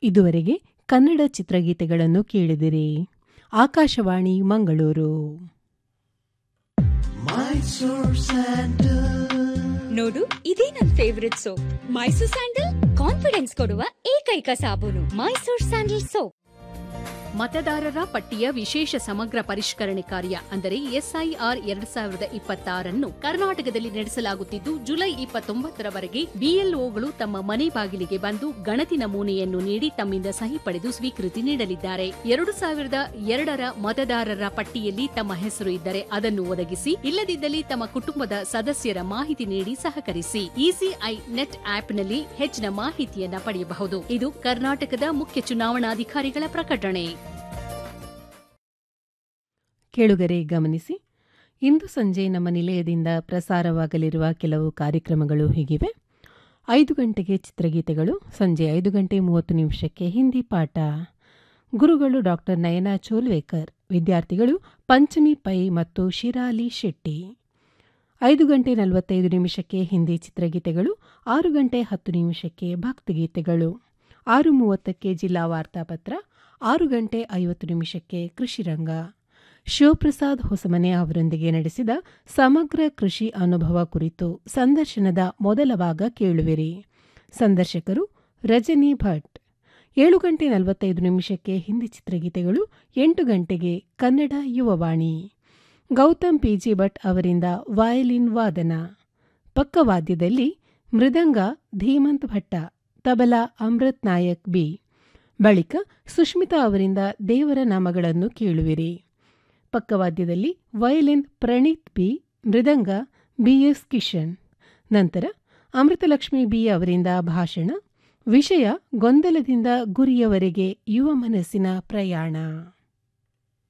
ಇದುವರೆಗೆ ಕನ್ನಡ ಚಿತ್ರಗೀತೆಗಳನ್ನು ಕೇಳಿದಿರಿ ಆಕಾಶವಾಣಿ ಮಂಗಳೂರು ನೋಡು ಇದೇ ನನ್ favourite soap Mysore sandal confidence ಕೊಡುವ ಏಕೈಕ ಸಾಬೂನು ಮೈಸೂರ್ ಸ್ಯಾಂಡಲ್ ಸೋಪ್ ಮತದಾರರ ಪಟ್ಟಿಯ ವಿಶೇಷ ಸಮಗ್ರ ಪರಿಷ್ಕರಣೆ ಕಾರ್ಯ ಅಂದರೆ ಎಸ್ಐಆರ್ ಎರಡ್ ಸಾವಿರದ ಇಪ್ಪತ್ತಾರನ್ನು ಕರ್ನಾಟಕದಲ್ಲಿ ನಡೆಸಲಾಗುತ್ತಿದ್ದು ಜುಲೈ ಇಪ್ಪತ್ತೊಂಬತ್ತರವರೆಗೆ ಬಿಎಲ್ಒಗಳು ತಮ್ಮ ಮನೆ ಬಾಗಿಲಿಗೆ ಬಂದು ಗಣತಿ ನಮೂನೆಯನ್ನು ನೀಡಿ ತಮ್ಮಿಂದ ಸಹಿ ಪಡೆದು ಸ್ವೀಕೃತಿ ನೀಡಲಿದ್ದಾರೆ ಎರಡು ಸಾವಿರದ ಎರಡರ ಮತದಾರರ ಪಟ್ಟಿಯಲ್ಲಿ ತಮ್ಮ ಹೆಸರು ಇದ್ದರೆ ಅದನ್ನು ಒದಗಿಸಿ ಇಲ್ಲದಿದ್ದಲ್ಲಿ ತಮ್ಮ ಕುಟುಂಬದ ಸದಸ್ಯರ ಮಾಹಿತಿ ನೀಡಿ ಸಹಕರಿಸಿ ಇಸಿಐ ನೆಟ್ ಆಪ್ನಲ್ಲಿ ಹೆಚ್ಚಿನ ಮಾಹಿತಿಯನ್ನ ಪಡೆಯಬಹುದು ಇದು ಕರ್ನಾಟಕದ ಮುಖ್ಯ ಚುನಾವಣಾಧಿಕಾರಿಗಳ ಪ್ರಕಟಣೆ ಕೇಳುಗರೆ ಗಮನಿಸಿ ಇಂದು ಸಂಜೆ ನಮ್ಮ ನಿಲಯದಿಂದ ಪ್ರಸಾರವಾಗಲಿರುವ ಕೆಲವು ಕಾರ್ಯಕ್ರಮಗಳು ಹೀಗಿವೆ ಐದು ಗಂಟೆಗೆ ಚಿತ್ರಗೀತೆಗಳು ಸಂಜೆ ಐದು ಗಂಟೆ ಮೂವತ್ತು ನಿಮಿಷಕ್ಕೆ ಹಿಂದಿ ಪಾಠ ಗುರುಗಳು ಡಾಕ್ಟರ್ ನಯನಾ ಚೋಲ್ವೇಕರ್ ವಿದ್ಯಾರ್ಥಿಗಳು ಪಂಚಮಿ ಪೈ ಮತ್ತು ಶಿರಾಲಿ ಶೆಟ್ಟಿ ಐದು ಗಂಟೆ ನಲವತ್ತೈದು ನಿಮಿಷಕ್ಕೆ ಹಿಂದಿ ಚಿತ್ರಗೀತೆಗಳು ಆರು ಗಂಟೆ ಹತ್ತು ನಿಮಿಷಕ್ಕೆ ಭಕ್ತಿಗೀತೆಗಳು ಆರು ಮೂವತ್ತಕ್ಕೆ ಜಿಲ್ಲಾ ವಾರ್ತಾಪತ್ರ ಆರು ಗಂಟೆ ಐವತ್ತು ನಿಮಿಷಕ್ಕೆ ಕೃಷಿರಂಗ ಶಿವಪ್ರಸಾದ್ ಹೊಸಮನೆ ಅವರೊಂದಿಗೆ ನಡೆಸಿದ ಸಮಗ್ರ ಕೃಷಿ ಅನುಭವ ಕುರಿತು ಸಂದರ್ಶನದ ಮೊದಲ ಭಾಗ ಕೇಳುವಿರಿ ಸಂದರ್ಶಕರು ರಜನಿ ಭಟ್ ಏಳು ಗಂಟೆ ನಲವತ್ತೈದು ನಿಮಿಷಕ್ಕೆ ಹಿಂದಿ ಚಿತ್ರಗೀತೆಗಳು ಎಂಟು ಗಂಟೆಗೆ ಕನ್ನಡ ಯುವವಾಣಿ ಗೌತಮ್ ಪಿಜಿ ಭಟ್ ಅವರಿಂದ ವಯಲಿನ್ ವಾದನ ಪಕ್ಕವಾದ್ಯದಲ್ಲಿ ಮೃದಂಗ ಧೀಮಂತ್ ಭಟ್ಟ ತಬಲಾ ಅಮೃತ್ ನಾಯಕ್ ಬಿ ಬಳಿಕ ಸುಷ್ಮಿತಾ ಅವರಿಂದ ದೇವರ ನಾಮಗಳನ್ನು ಕೇಳುವಿರಿ ಪಕ್ಕವಾದ್ಯದಲ್ಲಿ ವಯಲಿನ್ ಪ್ರಣೀತ್ ಬಿ ಮೃದಂಗ ಬಿಎಸ್ ಕಿಶನ್ ನಂತರ ಅಮೃತಲಕ್ಷ್ಮಿ ಬಿ ಅವರಿಂದ ಭಾಷಣ ವಿಷಯ ಗೊಂದಲದಿಂದ ಗುರಿಯವರೆಗೆ ಯುವ ಮನಸ್ಸಿನ ಪ್ರಯಾಣ